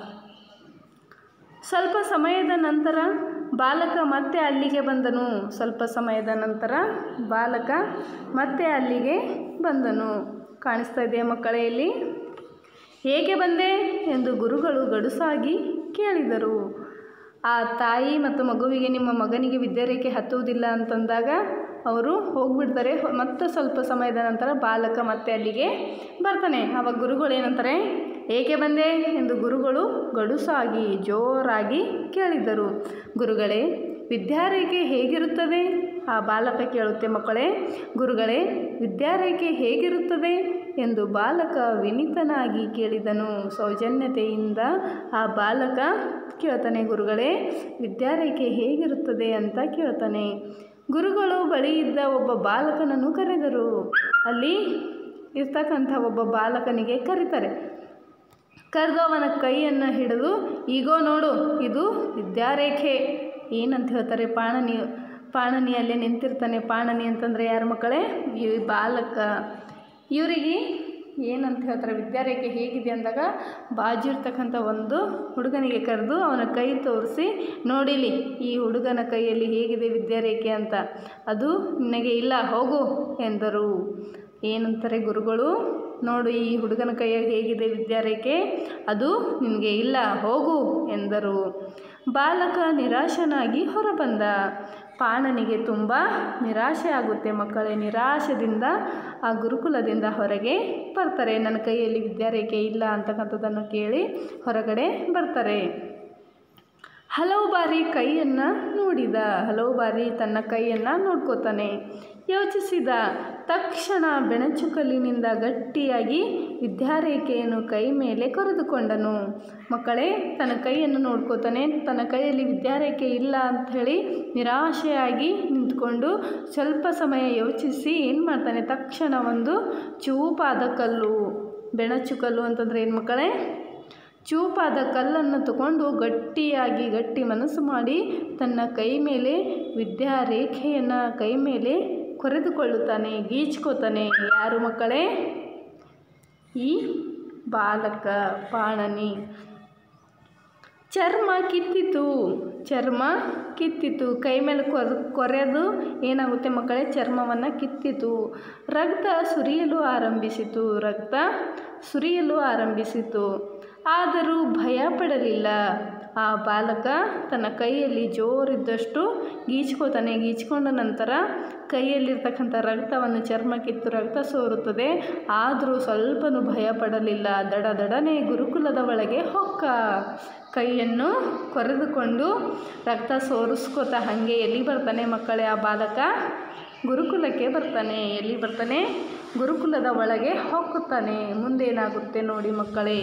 ಸ್ವಲ್ಪ ಸಮಯದ ನಂತರ ಬಾಲಕ ಮತ್ತೆ ಅಲ್ಲಿಗೆ ಬಂದನು ಸ್ವಲ್ಪ ಸಮಯದ ನಂತರ ಬಾಲಕ ಮತ್ತೆ ಅಲ್ಲಿಗೆ ಬಂದನು ಕಾಣಿಸ್ತಾ ಇದೆಯಾ ಮಕ್ಕಳೇ ಇಲ್ಲಿ ಹೇಗೆ ಬಂದೆ ಎಂದು ಗುರುಗಳು ಗಡುಸಾಗಿ ಕೇಳಿದರು ಆ ತಾಯಿ ಮತ್ತು ಮಗುವಿಗೆ ನಿಮ್ಮ ಮಗನಿಗೆ ವಿದ್ಯಾರೇಖೆ ಹತ್ತುವುದಿಲ್ಲ ಅಂತಂದಾಗ ಅವರು ಹೋಗ್ಬಿಡ್ತಾರೆ ಹೊ- ಮತ್ತೆ ಸ್ವಲ್ಪ ಸಮಯದ ನಂತರ ಬಾಲಕ ಮತ್ತೆ ಅಲ್ಲಿಗೆ ಬರ್ತಾನೆ ಆವಾಗ ಗುರುಗಳು ಏನಂತಾರೆ ಏಕೆ ಬಂದೆ ಎಂದು ಗುರುಗಳು ಗಡುಸಾಗಿ ಜೋರಾಗಿ ಕೇಳಿದರು ಗುರುಗಳೇ ವಿದ್ಯಾರೇಖೆ ಹೇಗಿರುತ್ತದೆ ಆ ಬಾಲಕ ಕೇಳುತ್ತೆ ಮಕ್ಕಳೇ ಗುರುಗಳೇ ವಿದ್ಯಾರೇಖೆ ಹೇಗಿರುತ್ತದೆ ಎಂದು ಬಾಲಕ ವಿನಿತನಾಗಿ ಕೇಳಿದನು ಸೌಜನ್ಯತೆಯಿಂದ ಆ ಬಾಲಕ ಕೇಳ್ತಾನೆ ಗುರುಗಳೇ ವಿದ್ಯಾರೇಖೆ ಹೇಗಿರುತ್ತದೆ ಅಂತ ಕೇಳ್ತಾನೆ ಗುರುಗಳು ಬಳಿ ಇದ್ದ ಒಬ್ಬ ಬಾಲಕನನ್ನು ಕರೆದರು ಅಲ್ಲಿ ಇರ್ತಕ್ಕಂಥ ಒಬ್ಬ ಬಾಲಕನಿಗೆ ಕರೀತಾರೆ ಕರೆದು ಅವನ ಕೈಯನ್ನು ಹಿಡಿದು ಈಗೋ ನೋಡು ಇದು ವಿದ್ಯಾರೇಖೆ ಏನಂತ ಹೇಳ್ತಾರೆ ಪಾಣನಿ ಪಾಣನಿ ಅಲ್ಲೇ ನಿಂತಿರ್ತಾನೆ ಪಾಣನಿ ಅಂತಂದರೆ ಯಾರ ಮಕ್ಕಳೇ ಈ ಬಾಲಕ ಇವರಿಗೆ ಏನಂತ ಹೇಳ್ತಾರೆ ವಿದ್ಯಾರೇಖೆ ಹೇಗಿದೆ ಅಂದಾಗ ಬಾಜು ಇರ್ತಕ್ಕಂಥ ಒಂದು ಹುಡುಗನಿಗೆ ಕರೆದು ಅವನ ಕೈ ತೋರಿಸಿ ನೋಡಿಲಿ ಈ ಹುಡುಗನ ಕೈಯಲ್ಲಿ ಹೇಗಿದೆ ವಿದ್ಯಾರೇಖೆ ಅಂತ ಅದು ನಿನಗೆ ಇಲ್ಲ ಹೋಗು ಎಂದರು ಏನಂತಾರೆ ಗುರುಗಳು ನೋಡು ಈ ಹುಡುಗನ ಕೈಯಲ್ಲಿ ಹೇಗಿದೆ ವಿದ್ಯಾರೇಖೆ ಅದು ನಿನಗೆ ಇಲ್ಲ ಹೋಗು ಎಂದರು ಬಾಲಕ ನಿರಾಶನಾಗಿ ಹೊರಬಂದ ಪಾಣನಿಗೆ ತುಂಬ ನಿರಾಶೆ ಆಗುತ್ತೆ ಮಕ್ಕಳೇ ನಿರಾಶೆದಿಂದ ಆ ಗುರುಕುಲದಿಂದ ಹೊರಗೆ ಬರ್ತಾರೆ ನನ್ನ ಕೈಯಲ್ಲಿ ವಿದ್ಯಾರೇಖೆ ಇಲ್ಲ ಅಂತಕ್ಕಂಥದ್ದನ್ನು ಕೇಳಿ ಹೊರಗಡೆ ಬರ್ತಾರೆ ಹಲವು ಬಾರಿ ಕೈಯನ್ನು ನೋಡಿದ ಹಲವು ಬಾರಿ ತನ್ನ ಕೈಯನ್ನು ನೋಡ್ಕೋತಾನೆ ಯೋಚಿಸಿದ ತಕ್ಷಣ ಬೆಣಚುಕಲ್ಲಿನಿಂದ ಗಟ್ಟಿಯಾಗಿ ವಿದ್ಯಾರೇಖೆಯನ್ನು ಕೈ ಮೇಲೆ ಕೊರೆದುಕೊಂಡನು ಮಕ್ಕಳೇ ತನ್ನ ಕೈಯನ್ನು ನೋಡ್ಕೋತಾನೆ ತನ್ನ ಕೈಯಲ್ಲಿ ವಿದ್ಯಾರೇಖೆ ಇಲ್ಲ ಅಂಥೇಳಿ ನಿರಾಶೆಯಾಗಿ ನಿಂತ್ಕೊಂಡು ಸ್ವಲ್ಪ ಸಮಯ ಯೋಚಿಸಿ ಏನು ಮಾಡ್ತಾನೆ ತಕ್ಷಣ ಒಂದು ಚೂಪಾದ ಕಲ್ಲು ಬೆಣಚು ಕಲ್ಲು ಅಂತಂದರೆ ಏನು ಮಕ್ಕಳೇ ಚೂಪಾದ ಕಲ್ಲನ್ನು ತಗೊಂಡು ಗಟ್ಟಿಯಾಗಿ ಗಟ್ಟಿ ಮನಸ್ಸು ಮಾಡಿ ತನ್ನ ಕೈ ಮೇಲೆ ವಿದ್ಯಾರೇಖೆಯನ್ನು ಕೈ ಮೇಲೆ ಕೊರೆದುಕೊಳ್ಳುತ್ತಾನೆ ಗೀಚ್ಕೋತಾನೆ ಯಾರು ಮಕ್ಕಳೇ ಈ ಬಾಲಕ ಪಾಣನಿ ಚರ್ಮ ಕಿತ್ತಿತು ಚರ್ಮ ಕಿತ್ತಿತು ಕೈ ಮೇಲೆ ಕೊರ್ ಕೊರೆದು ಏನಾಗುತ್ತೆ ಮಕ್ಕಳೇ ಚರ್ಮವನ್ನು ಕಿತ್ತಿತು ರಕ್ತ ಸುರಿಯಲು ಆರಂಭಿಸಿತು ರಕ್ತ ಸುರಿಯಲು ಆರಂಭಿಸಿತು ಆದರೂ ಭಯ ಪಡಲಿಲ್ಲ ಆ ಬಾಲಕ ತನ್ನ ಕೈಯಲ್ಲಿ ಜೋರಿದ್ದಷ್ಟು ಗೀಚ್ಕೋತಾನೆ ಗೀಚ್ಕೊಂಡ ನಂತರ ಕೈಯಲ್ಲಿರ್ತಕ್ಕಂಥ ರಕ್ತವನ್ನು ಚರ್ಮ ಕಿತ್ತು ರಕ್ತ ಸೋರುತ್ತದೆ ಆದರೂ ಸ್ವಲ್ಪನೂ ಭಯ ಪಡಲಿಲ್ಲ ದಡ ದಡನೆ ಗುರುಕುಲದ ಒಳಗೆ ಹೊಕ್ಕ ಕೈಯನ್ನು ಕೊರೆದುಕೊಂಡು ರಕ್ತ ಸೋರಿಸ್ಕೋತ ಹಾಗೆ ಎಲ್ಲಿ ಬರ್ತಾನೆ ಮಕ್ಕಳೇ ಆ ಬಾಲಕ ಗುರುಕುಲಕ್ಕೆ ಬರ್ತಾನೆ ಎಲ್ಲಿ ಬರ್ತಾನೆ ಗುರುಕುಲದ ಒಳಗೆ ಹೊಕ್ಕುತ್ತಾನೆ ಮುಂದೇನಾಗುತ್ತೆ ನೋಡಿ ಮಕ್ಕಳೇ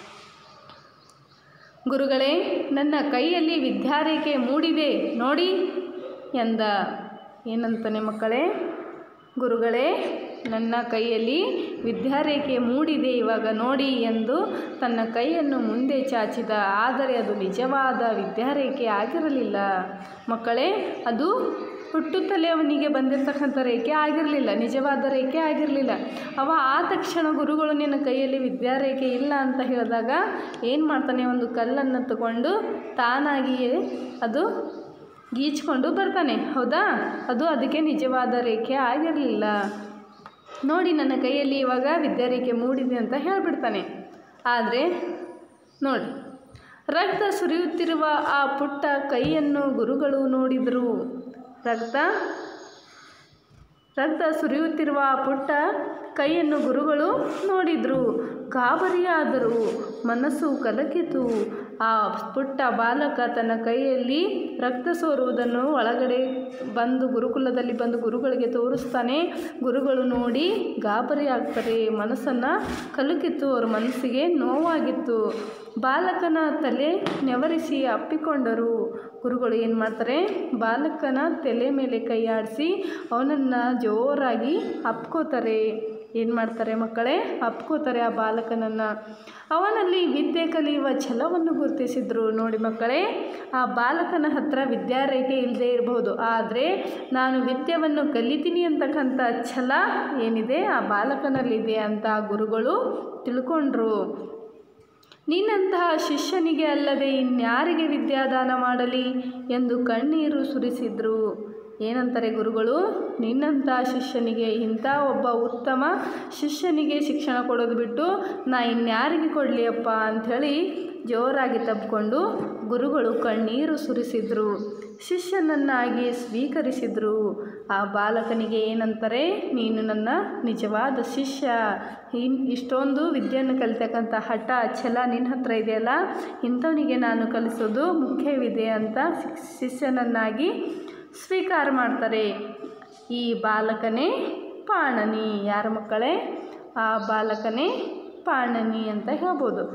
ಗುರುಗಳೇ ನನ್ನ ಕೈಯಲ್ಲಿ ವಿದ್ಯಾರೇಖೆ ಮೂಡಿದೆ ನೋಡಿ ಎಂದ ಏನಂತಾನೆ ಮಕ್ಕಳೇ ಗುರುಗಳೇ ನನ್ನ ಕೈಯಲ್ಲಿ ವಿದ್ಯಾರೇಖೆ ಮೂಡಿದೆ ಇವಾಗ ನೋಡಿ ಎಂದು ತನ್ನ ಕೈಯನ್ನು ಮುಂದೆ ಚಾಚಿದ ಆದರೆ ಅದು ನಿಜವಾದ ವಿದ್ಯಾರೇಖೆ ಆಗಿರಲಿಲ್ಲ ಮಕ್ಕಳೇ ಅದು ಹುಟ್ಟುತ್ತಲೇ ಅವನಿಗೆ ಬಂದಿರತಕ್ಕಂಥ ರೇಖೆ ಆಗಿರಲಿಲ್ಲ ನಿಜವಾದ ರೇಖೆ ಆಗಿರಲಿಲ್ಲ ಅವ ಆ ತಕ್ಷಣ ಗುರುಗಳು ನಿನ್ನ ಕೈಯಲ್ಲಿ ವಿದ್ಯಾರೇಖೆ ಇಲ್ಲ ಅಂತ ಹೇಳಿದಾಗ ಏನು ಮಾಡ್ತಾನೆ ಒಂದು ಕಲ್ಲನ್ನು ತಗೊಂಡು ತಾನಾಗಿಯೇ ಅದು ಗೀಚ್ಕೊಂಡು ಬರ್ತಾನೆ ಹೌದಾ ಅದು ಅದಕ್ಕೆ ನಿಜವಾದ ರೇಖೆ ಆಗಿರಲಿಲ್ಲ ನೋಡಿ ನನ್ನ ಕೈಯಲ್ಲಿ ಇವಾಗ ವಿದ್ಯಾರೇಖೆ ಮೂಡಿದೆ ಅಂತ ಹೇಳಿಬಿಡ್ತಾನೆ ಆದರೆ ನೋಡಿ ರಕ್ತ ಸುರಿಯುತ್ತಿರುವ ಆ ಪುಟ್ಟ ಕೈಯನ್ನು ಗುರುಗಳು ನೋಡಿದರು ರಕ್ತ ರಕ್ತ ಸುರಿಯುತ್ತಿರುವ ಆ ಪುಟ್ಟ ಕೈಯನ್ನು ಗುರುಗಳು ನೋಡಿದರು ಗಾಬರಿಯಾದರು ಮನಸ್ಸು ಕಲಕಿತು ಆ ಪುಟ್ಟ ಬಾಲಕ ತನ್ನ ಕೈಯಲ್ಲಿ ರಕ್ತ ಸೋರುವುದನ್ನು ಒಳಗಡೆ ಬಂದು ಗುರುಕುಲದಲ್ಲಿ ಬಂದು ಗುರುಗಳಿಗೆ ತೋರಿಸ್ತಾನೆ ಗುರುಗಳು ನೋಡಿ ಗಾಬರಿ ಆಗ್ತಾರೆ ಮನಸ್ಸನ್ನು ಕಲಕಿತ್ತು ಅವ್ರ ಮನಸ್ಸಿಗೆ ನೋವಾಗಿತ್ತು ಬಾಲಕನ ತಲೆ ನೆವರಿಸಿ ಅಪ್ಪಿಕೊಂಡರು ಗುರುಗಳು ಏನು ಮಾಡ್ತಾರೆ ಬಾಲಕನ ತಲೆ ಮೇಲೆ ಕೈ ಆಡಿಸಿ ಅವನನ್ನು ಜೋರಾಗಿ ಅಪ್ಕೋತಾರೆ ಏನು ಮಾಡ್ತಾರೆ ಮಕ್ಕಳೇ ಅಪ್ಕೋತಾರೆ ಆ ಬಾಲಕನನ್ನು ಅವನಲ್ಲಿ ವಿದ್ಯೆ ಕಲಿಯುವ ಛಲವನ್ನು ಗುರುತಿಸಿದ್ರು ನೋಡಿ ಮಕ್ಕಳೇ ಆ ಬಾಲಕನ ಹತ್ರ ವಿದ್ಯಾರೇಖೆ ಇಲ್ಲದೆ ಇರಬಹುದು ಆದರೆ ನಾನು ವಿದ್ಯೆಯನ್ನು ಕಲಿತೀನಿ ಅಂತಕ್ಕಂಥ ಛಲ ಏನಿದೆ ಆ ಬಾಲಕನಲ್ಲಿದೆ ಅಂತ ಗುರುಗಳು ತಿಳ್ಕೊಂಡ್ರು ನಿನ್ನಂತಹ ಶಿಷ್ಯನಿಗೆ ಅಲ್ಲದೆ ಇನ್ಯಾರಿಗೆ ವಿದ್ಯಾದಾನ ಮಾಡಲಿ ಎಂದು ಕಣ್ಣೀರು ಸುರಿಸಿದ್ರು ಏನಂತಾರೆ ಗುರುಗಳು ನಿನ್ನಂಥ ಶಿಷ್ಯನಿಗೆ ಇಂಥ ಒಬ್ಬ ಉತ್ತಮ ಶಿಷ್ಯನಿಗೆ ಶಿಕ್ಷಣ ಕೊಡೋದು ಬಿಟ್ಟು ನಾ ಇನ್ಯಾರಿಗೆ ಕೊಡಲಿ ಅಪ್ಪ ಅಂಥೇಳಿ ಜೋರಾಗಿ ತಬ್ಕೊಂಡು ಗುರುಗಳು ಕಣ್ಣೀರು ಸುರಿಸಿದ್ರು ಶಿಷ್ಯನನ್ನಾಗಿ ಸ್ವೀಕರಿಸಿದ್ರು ಆ ಬಾಲಕನಿಗೆ ಏನಂತಾರೆ ನೀನು ನನ್ನ ನಿಜವಾದ ಶಿಷ್ಯ ಇನ್ ಇಷ್ಟೊಂದು ವಿದ್ಯೆಯನ್ನು ಕಲಿತಕ್ಕಂಥ ಹಠ ಛಲ ನಿನ್ನ ಹತ್ರ ಇದೆಯಲ್ಲ ಇಂಥವನಿಗೆ ನಾನು ಕಲಿಸೋದು ಮುಖ್ಯವಿದೆ ಅಂತ ಶಿಷ್ಯನನ್ನಾಗಿ ಸ್ವೀಕಾರ ಮಾಡ್ತಾರೆ ಈ ಬಾಲಕನೇ ಪಾಣನಿ ಯಾರ ಮಕ್ಕಳೇ ಆ ಬಾಲಕನೇ ಪಾಣನಿ ಅಂತ ಹೇಳ್ಬೋದು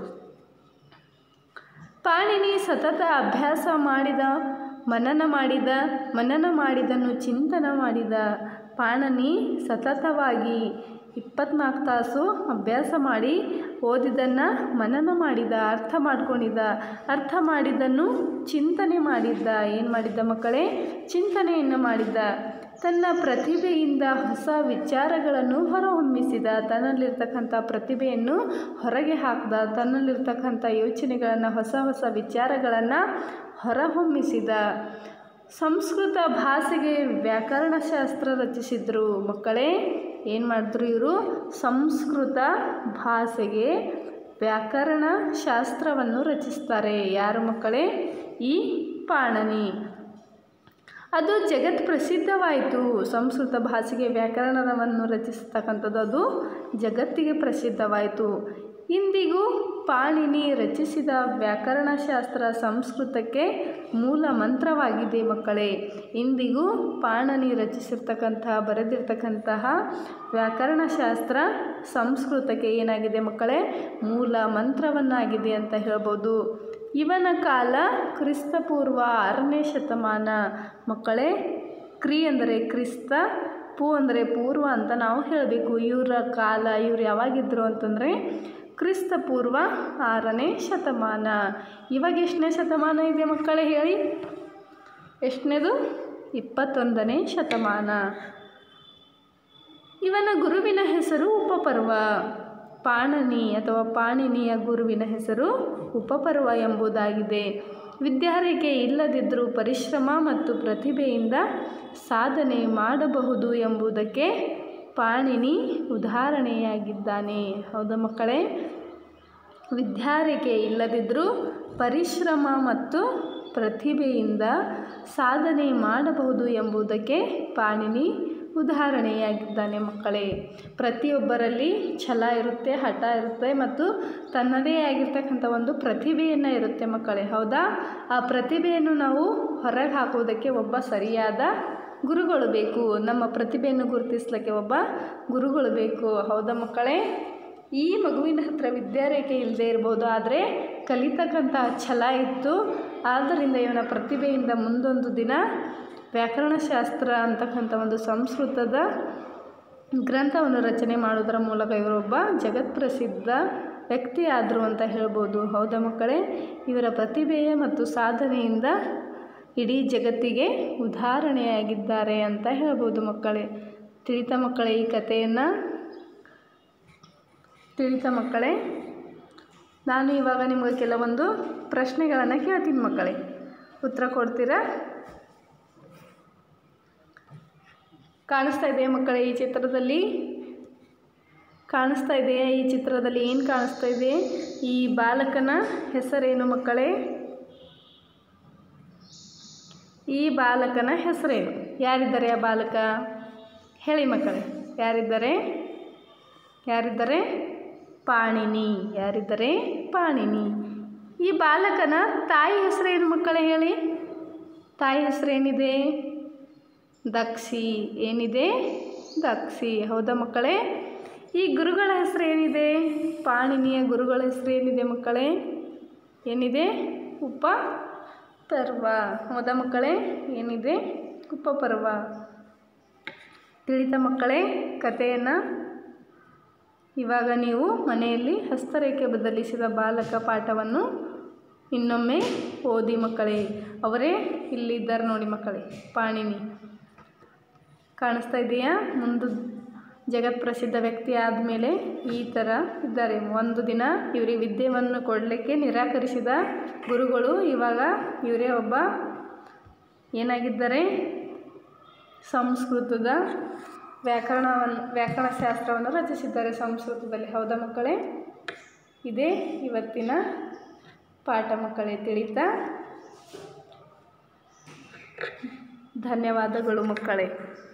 ಪಾಣಿನಿ ಸತತ ಅಭ್ಯಾಸ ಮಾಡಿದ ಮನನ ಮಾಡಿದ ಮನನ ಮಾಡಿದನು ಚಿಂತನ ಮಾಡಿದ ಪಾಣನಿ ಸತತವಾಗಿ ಇಪ್ಪತ್ನಾಲ್ಕು ತಾಸು ಅಭ್ಯಾಸ ಮಾಡಿ ಓದಿದ್ದನ್ನು ಮನನ ಮಾಡಿದ ಅರ್ಥ ಮಾಡ್ಕೊಂಡಿದ್ದ ಅರ್ಥ ಮಾಡಿದ್ದನ್ನು ಚಿಂತನೆ ಮಾಡಿದ್ದ ಏನು ಮಾಡಿದ್ದ ಮಕ್ಕಳೇ ಚಿಂತನೆಯನ್ನು ಮಾಡಿದ್ದ ತನ್ನ ಪ್ರತಿಭೆಯಿಂದ ಹೊಸ ವಿಚಾರಗಳನ್ನು ಹೊರಹೊಮ್ಮಿಸಿದ ತನ್ನಲ್ಲಿರ್ತಕ್ಕಂಥ ಪ್ರತಿಭೆಯನ್ನು ಹೊರಗೆ ಹಾಕಿದ ತನ್ನಲ್ಲಿರ್ತಕ್ಕಂಥ ಯೋಚನೆಗಳನ್ನು ಹೊಸ ಹೊಸ ವಿಚಾರಗಳನ್ನು ಹೊರಹೊಮ್ಮಿಸಿದ ಸಂಸ್ಕೃತ ಭಾಷೆಗೆ ವ್ಯಾಕರಣಶಾಸ್ತ್ರ ರಚಿಸಿದರು ಮಕ್ಕಳೇ ಏನು ಮಾಡಿದ್ರು ಇವರು ಸಂಸ್ಕೃತ ಭಾಷೆಗೆ ವ್ಯಾಕರಣ ಶಾಸ್ತ್ರವನ್ನು ರಚಿಸ್ತಾರೆ ಯಾರು ಮಕ್ಕಳೇ ಈ ಪಾಣನಿ ಅದು ಜಗತ್ ಪ್ರಸಿದ್ಧವಾಯಿತು ಸಂಸ್ಕೃತ ಭಾಷೆಗೆ ವ್ಯಾಕರಣವನ್ನು ರಚಿಸ್ತಕ್ಕಂಥದ್ದು ಅದು ಜಗತ್ತಿಗೆ ಪ್ರಸಿದ್ಧವಾಯಿತು ಇಂದಿಗೂ ಪಾಣಿನಿ ರಚಿಸಿದ ವ್ಯಾಕರಣಶಾಸ್ತ್ರ ಸಂಸ್ಕೃತಕ್ಕೆ ಮೂಲ ಮಂತ್ರವಾಗಿದೆ ಮಕ್ಕಳೇ ಇಂದಿಗೂ ಪಾಣನಿ ರಚಿಸಿರ್ತಕ್ಕಂತಹ ಬರೆದಿರ್ತಕ್ಕಂತಹ ವ್ಯಾಕರಣಶಾಸ್ತ್ರ ಸಂಸ್ಕೃತಕ್ಕೆ ಏನಾಗಿದೆ ಮಕ್ಕಳೇ ಮೂಲ ಮಂತ್ರವನ್ನಾಗಿದೆ ಅಂತ ಹೇಳ್ಬೋದು ಇವನ ಕಾಲ ಕ್ರಿಸ್ತಪೂರ್ವ ಆರನೇ ಶತಮಾನ ಮಕ್ಕಳೇ ಕ್ರಿ ಅಂದರೆ ಕ್ರಿಸ್ತ ಪೂ ಅಂದರೆ ಪೂರ್ವ ಅಂತ ನಾವು ಹೇಳಬೇಕು ಇವರ ಕಾಲ ಇವ್ರು ಯಾವಾಗಿದ್ದರು ಅಂತಂದರೆ ಕ್ರಿಸ್ತ ಪೂರ್ವ ಆರನೇ ಶತಮಾನ ಇವಾಗ ಎಷ್ಟನೇ ಶತಮಾನ ಇದೆ ಮಕ್ಕಳೇ ಹೇಳಿ ಎಷ್ಟನೇದು ಇಪ್ಪತ್ತೊಂದನೇ ಶತಮಾನ ಇವನ ಗುರುವಿನ ಹೆಸರು ಉಪಪರ್ವ ಪಾಣನಿ ಅಥವಾ ಪಾಣಿನಿಯ ಗುರುವಿನ ಹೆಸರು ಉಪಪರ್ವ ಎಂಬುದಾಗಿದೆ ವಿದ್ಯಾರೇಖೆ ಇಲ್ಲದಿದ್ದರೂ ಪರಿಶ್ರಮ ಮತ್ತು ಪ್ರತಿಭೆಯಿಂದ ಸಾಧನೆ ಮಾಡಬಹುದು ಎಂಬುದಕ್ಕೆ ಪಾಣಿನಿ ಉದಾಹರಣೆಯಾಗಿದ್ದಾನೆ ಹೌದಾ ಮಕ್ಕಳೇ ವಿದ್ಯಾರೇಖೆ ಇಲ್ಲದಿದ್ದರೂ ಪರಿಶ್ರಮ ಮತ್ತು ಪ್ರತಿಭೆಯಿಂದ ಸಾಧನೆ ಮಾಡಬಹುದು ಎಂಬುದಕ್ಕೆ ಪಾಣಿನಿ ಉದಾಹರಣೆಯಾಗಿದ್ದಾನೆ ಮಕ್ಕಳೇ ಪ್ರತಿಯೊಬ್ಬರಲ್ಲಿ ಛಲ ಇರುತ್ತೆ ಹಠ ಇರುತ್ತೆ ಮತ್ತು ತನ್ನದೇ ಆಗಿರ್ತಕ್ಕಂಥ ಒಂದು ಪ್ರತಿಭೆಯನ್ನು ಇರುತ್ತೆ ಮಕ್ಕಳೇ ಹೌದಾ ಆ ಪ್ರತಿಭೆಯನ್ನು ನಾವು ಹೊರಗೆ ಹಾಕುವುದಕ್ಕೆ ಒಬ್ಬ ಸರಿಯಾದ ಗುರುಗಳು ಬೇಕು ನಮ್ಮ ಪ್ರತಿಭೆಯನ್ನು ಗುರುತಿಸ್ಲಿಕ್ಕೆ ಒಬ್ಬ ಗುರುಗಳು ಬೇಕು ಹೌದಾ ಮಕ್ಕಳೇ ಈ ಮಗುವಿನ ಹತ್ರ ವಿದ್ಯಾರೇಖೆ ಇಲ್ಲದೆ ಇರ್ಬೋದು ಆದರೆ ಕಲಿತಕ್ಕಂಥ ಛಲ ಇತ್ತು ಆದ್ದರಿಂದ ಇವನ ಪ್ರತಿಭೆಯಿಂದ ಮುಂದೊಂದು ದಿನ ವ್ಯಾಕರಣಶಾಸ್ತ್ರ ಅಂತಕ್ಕಂಥ ಒಂದು ಸಂಸ್ಕೃತದ ಗ್ರಂಥವನ್ನು ರಚನೆ ಮಾಡುವುದರ ಮೂಲಕ ಇವರೊಬ್ಬ ಜಗತ್ಪ್ರಸಿದ್ಧ ವ್ಯಕ್ತಿ ಆದರು ಅಂತ ಹೇಳ್ಬೋದು ಹೌದಾ ಮಕ್ಕಳೇ ಇವರ ಪ್ರತಿಭೆ ಮತ್ತು ಸಾಧನೆಯಿಂದ ಇಡೀ ಜಗತ್ತಿಗೆ ಉದಾಹರಣೆಯಾಗಿದ್ದಾರೆ ಅಂತ ಹೇಳ್ಬೋದು ಮಕ್ಕಳೇ ತಿಳಿತ ಮಕ್ಕಳೇ ಈ ಕಥೆಯನ್ನು ತಿಳಿತ ಮಕ್ಕಳೇ ನಾನು ಇವಾಗ ನಿಮಗೆ ಕೆಲವೊಂದು ಪ್ರಶ್ನೆಗಳನ್ನು ಕೇಳ್ತೀನಿ ಮಕ್ಕಳೇ ಉತ್ತರ ಕೊಡ್ತೀರಾ ಕಾಣಿಸ್ತಾ ಇದೆಯಾ ಮಕ್ಕಳೇ ಈ ಚಿತ್ರದಲ್ಲಿ ಕಾಣಿಸ್ತಾ ಇದೆಯಾ ಈ ಚಿತ್ರದಲ್ಲಿ ಏನು ಕಾಣಿಸ್ತಾ ಇದೆ ಈ ಬಾಲಕನ ಹೆಸರೇನು ಮಕ್ಕಳೇ ಈ ಬಾಲಕನ ಹೆಸರೇನು ಯಾರಿದ್ದಾರೆ ಆ ಬಾಲಕ ಹೇಳಿ ಮಕ್ಕಳೇ ಯಾರಿದ್ದಾರೆ ಯಾರಿದ್ದಾರೆ ಪಾಣಿನಿ ಯಾರಿದ್ದಾರೆ ಪಾಣಿನಿ ಈ ಬಾಲಕನ ತಾಯಿ ಹೆಸರೇನು ಮಕ್ಕಳೇ ಹೇಳಿ ತಾಯಿ ಹೆಸರೇನಿದೆ ದಕ್ಷಿ ಏನಿದೆ ದಕ್ಷಿ ಹೌದಾ ಮಕ್ಕಳೇ ಈ ಗುರುಗಳ ಹೆಸರು ಏನಿದೆ ಪಾಣಿನಿಯ ಗುರುಗಳ ಹೆಸರು ಏನಿದೆ ಮಕ್ಕಳೇ ಏನಿದೆ ಉಪ ಪರ್ವ ಹೌದಾ ಮಕ್ಕಳೇ ಏನಿದೆ ಉಪಪರ್ವ ತಿಳಿತ ಮಕ್ಕಳೇ ಕಥೆಯನ್ನು ಇವಾಗ ನೀವು ಮನೆಯಲ್ಲಿ ಹಸ್ತರೇಖೆ ಬದಲಿಸಿದ ಬಾಲಕ ಪಾಠವನ್ನು ಇನ್ನೊಮ್ಮೆ ಓದಿ ಮಕ್ಕಳೇ ಅವರೇ ಇಲ್ಲಿದ್ದಾರೆ ನೋಡಿ ಮಕ್ಕಳೇ ಪಾಣಿನಿ ಕಾಣಿಸ್ತಾ ಇದೆಯಾ ಮುಂದೆ ಜಗತ್ಪ್ರಸಿದ್ಧ ವ್ಯಕ್ತಿ ಆದಮೇಲೆ ಈ ಥರ ಇದ್ದಾರೆ ಒಂದು ದಿನ ಇವರಿಗೆ ವಿದ್ಯೆಯನ್ನು ಕೊಡಲಿಕ್ಕೆ ನಿರಾಕರಿಸಿದ ಗುರುಗಳು ಇವಾಗ ಇವರೇ ಒಬ್ಬ ಏನಾಗಿದ್ದಾರೆ ಸಂಸ್ಕೃತದ ವ್ಯಾಕರಣವನ್ನು ವ್ಯಾಕರಣ ಶಾಸ್ತ್ರವನ್ನು ರಚಿಸಿದ್ದಾರೆ ಸಂಸ್ಕೃತದಲ್ಲಿ ಹೌದಾ ಮಕ್ಕಳೇ ಇದೇ ಇವತ್ತಿನ ಪಾಠ ಮಕ್ಕಳೇ ತಿಳಿತಾ ಧನ್ಯವಾದಗಳು ಮಕ್ಕಳೇ